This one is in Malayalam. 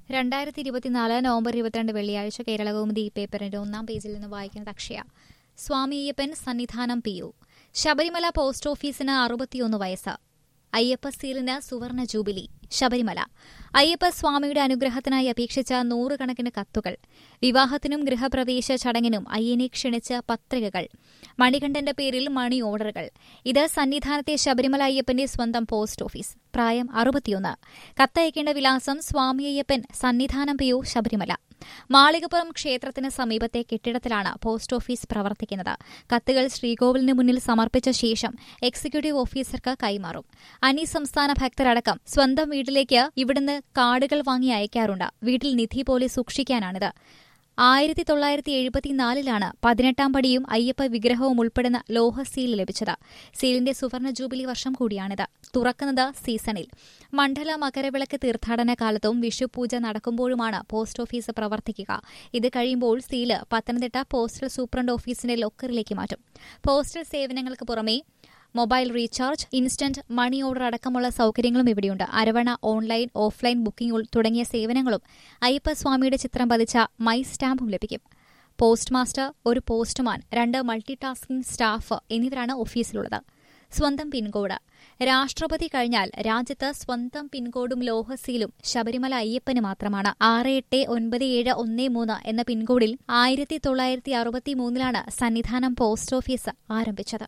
രണ്ടായിരത്തി ഇരുപത്തിനാല് നവംബർ ഇരുപത്തിരണ്ട് വെള്ളിയാഴ്ച കേരളകൗമുദി ഈ പേപ്പറിന്റെ ഒന്നാം പേജിൽ നിന്ന് വായിക്കുന്നത് Akshaya Swami Ayyappan Sannidhanam P U Sabarimala post ഓഫീസിന് അറുപത്തിയൊന്ന് വയസ്സ് അയ്യപ്പ സീലിന് സുവർണ ജൂബിലി ശബരിമല അയ്യപ്പ സ്വാമിയുടെ അനുഗ്രഹത്തിനായി അപേക്ഷിച്ച നൂറുകണക്കിന് കത്തുകൾ വിവാഹത്തിനും ഗൃഹപ്രവേശ ചടങ്ങിനും അയ്യനെ ക്ഷണിച്ച പത്രികകൾ മണികണ്ഠന്റെ പേരിൽ മണി ഓർഡറുകൾ ഇത് സന്നിധാനത്തെ ശബരിമല അയ്യപ്പന്റെ സ്വന്തം പോസ്റ്റ് ഓഫീസ് പ്രായം അറുപത്തിയൊന്ന് കത്തയക്കേണ്ട വിലാസം സ്വാമി അയ്യപ്പൻ സന്നിധാനം പി യു ശബരിമല മാളികപ്പുറം ക്ഷേത്രത്തിന് സമീപത്തെ കെട്ടിടത്തിലാണ് പോസ്റ്റ് ഓഫീസ് പ്രവർത്തിക്കുന്നത് കത്തുകൾ ശ്രീകോവിലിന് മുന്നിൽ സമർപ്പിച്ച ശേഷം എക്സിക്യൂട്ടീവ് ഓഫീസർക്ക് കൈമാറും അന്യസംസ്ഥാന ഭക്തരടക്കം സ്വന്തം വീട്ടിലേക്ക് ഇവിടുന്ന് കാർഡുകൾ വാങ്ങി അയക്കാറുണ്ട് വീട്ടിൽ നിധി പോലെ സൂക്ഷിക്കാനാണിത് ആയിരത്തി തൊള്ളായിരത്തി എഴുപത്തിനാലിലാണ് പതിനെട്ടാം പടിയും അയ്യപ്പ വിഗ്രഹവും ഉൾപ്പെടുന്ന ലോഹ സീൽ ലഭിച്ചത് സീലിന്റെ സുവർണ ജൂബിലി വർഷം കൂടിയാണിത് തുറക്കുന്നത് സീസണിൽ മണ്ഡല മകരവിളക്ക് തീർത്ഥാടന കാലത്തും വിഷുപൂജ നടക്കുമ്പോഴുമാണ് പോസ്റ്റ് ഓഫീസ് പ്രവർത്തിക്കുക ഇത് കഴിയുമ്പോൾ സീല് പത്തനംതിട്ട പോസ്റ്റൽ സൂപ്രണ്ട് ഓഫീസിന്റെ ലോക്കറിലേക്ക് മാറ്റും പോസ്റ്റൽ സേവനങ്ങൾക്ക് പുറമെ mobile recharge instant money order അടക്കമുള്ള സൌകര്യങ്ങളും ഇവിടെയുണ്ട് അരവണ ഓൺലൈൻ ഓഫ്ലൈൻ ബുക്കിംഗ് തുടങ്ങിയ സേവനങ്ങളും അയ്യപ്പസ്വാമിയുടെ ചിത്രം പതിച്ച മൈ സ്റ്റാമ്പും ലഭിക്കും പോസ്റ്റ് മാസ്റ്റർ ഒരു പോസ്റ്റ്മാൻ രണ്ട് മൾട്ടി ടാസ്കിംഗ് സ്റ്റാഫ് എന്നിവരാണ് ഓഫീസിലുള്ളത് സ്വന്തം പിൻകോഡ് രാഷ്ട്രപതി കഴിഞ്ഞാൽ രാജ്യത്ത് സ്വന്തം പിൻകോഡും ലോഹസീലും ശബരിമല അയ്യപ്പന് മാത്രമാണ് ആറ് എട്ട് ഒൻപത് ഏഴ് ഒന്ന് മൂന്ന് എന്ന പിൻകോഡിൽ ആയിരത്തി തൊള്ളായിരത്തി അറുപത്തിമൂന്നിലാണ് സന്നിധാനം പോസ്റ്റ് ഓഫീസ് ആരംഭിച്ചത്